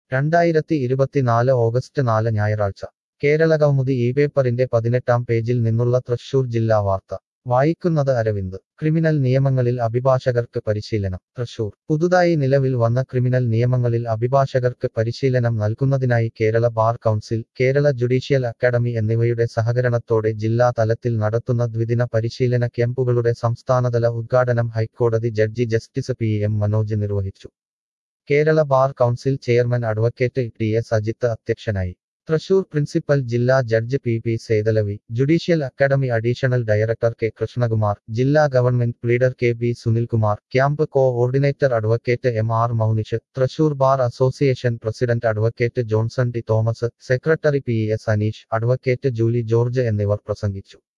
രണ്ടായിരത്തി ഇരുപത്തിനാല് ഓഗസ്റ്റ് നാല് ഞായറാഴ്ച കേരള കൗമുദി ഈ പേപ്പറിന്റെ പതിനെട്ടാം പേജിൽ നിന്നുള്ള തൃശൂർ ജില്ലാ വാർത്ത വായിക്കുന്നത് അരവിന്ദ് ക്രിമിനൽ നിയമങ്ങളിൽ അഭിഭാഷകർക്ക് പരിശീലനം തൃശൂർ പുതുതായി നിലവിൽ വന്ന ക്രിമിനൽ നിയമങ്ങളിൽ അഭിഭാഷകർക്ക് പരിശീലനം നൽകുന്നതിനായി Kerala bar council Kerala judicial academy എന്നിവയുടെ സഹകരണത്തോടെ ജില്ലാ തലത്തിൽ നടത്തുന്ന ദ്വിദിന പരിശീലന ക്യാമ്പുകളുടെ സംസ്ഥാനതല ഉദ്ഘാടനം ഹൈക്കോടതി judge justice P M Manoj നിർവഹിച്ചു Kerala bar council chairman advocate T S Ajith അധ്യക്ഷനായി തൃശൂർ പ്രിൻസിപ്പൽ ജില്ലാ judge P P Sethalavi judicial academy additional director K Krishnakumar ജില്ലാ government pleader K B Sunilkumar camp coordinator advocate M R Maunish Thrissur bar association president advocate Johnson T Thomas secretary P S Aneesh advocate Julie George എന്നിവർ പ്രസംഗിച്ചു